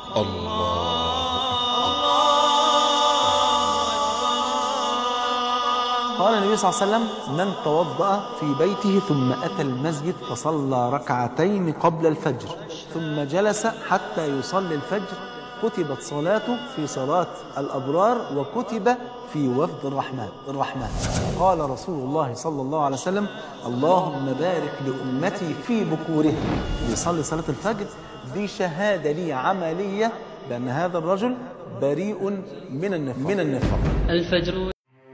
قال النبي صلى الله عليه وسلم من توضأ في بيته ثم أتى المسجد فصلى ركعتين قبل الفجر ثم جلس حتى يصلي الفجر كتبت صلاته في صلاة الأبرار وكتب في وفد الرحمن الرحمن قال رسول الله صلى الله عليه وسلم اللهم بارك لأمتي في بكورها يصلي صلاة الفجر دي شهادة لي عملية بأن هذا الرجل بريء من النفاق من النفاق الفجر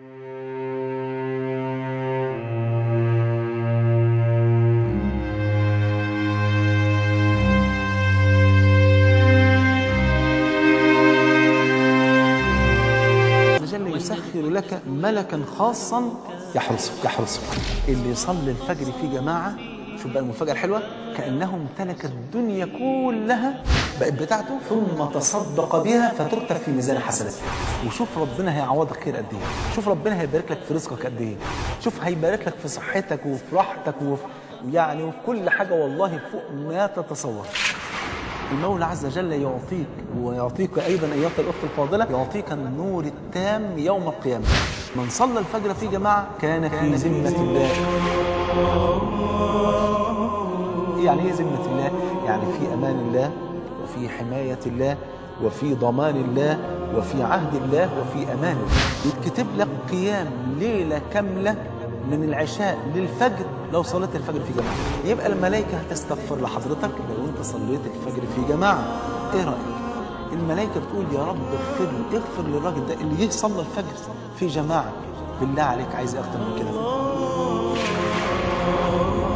جل يسخر لك ملكا خاصا يحرسك يحرسك اللي يصلي الفجر في جماعة شوف بقى المفاجأة الحلوة كأنه امتلك الدنيا كلها بقت بتاعته ثم تصدق بها فتكتب في ميزان حسناته وشوف ربنا هيعوضك خير قد ايه شوف ربنا هيبارك لك في رزقك قد ايه شوف هيبارك لك في صحتك وفي راحتك وفي يعني وفي كل حاجة والله فوق ما تتصور المولى عز وجل يعطيك ويعطيك ايضا ايها الاخت الفاضله يعطيك النور التام يوم القيامه من صلى الفجر في جماعه كان في ذمه الله يعني ايه ذمه الله يعني في امان الله وفي حمايه الله وفي ضمان الله وفي عهد الله وفي امان الله يتكتب لك قيام ليله كامله من العشاء للفجر لو صليت الفجر في جماعة يبقى الملائكة هتستغفر لحضرتك لو انت صليت الفجر في جماعة ايه رأيك الملائكة بتقول يا رب اغفر لي اغفر للراجل ده اللي جه صلى الفجر في جماعة بالله عليك عايز اكتر من كده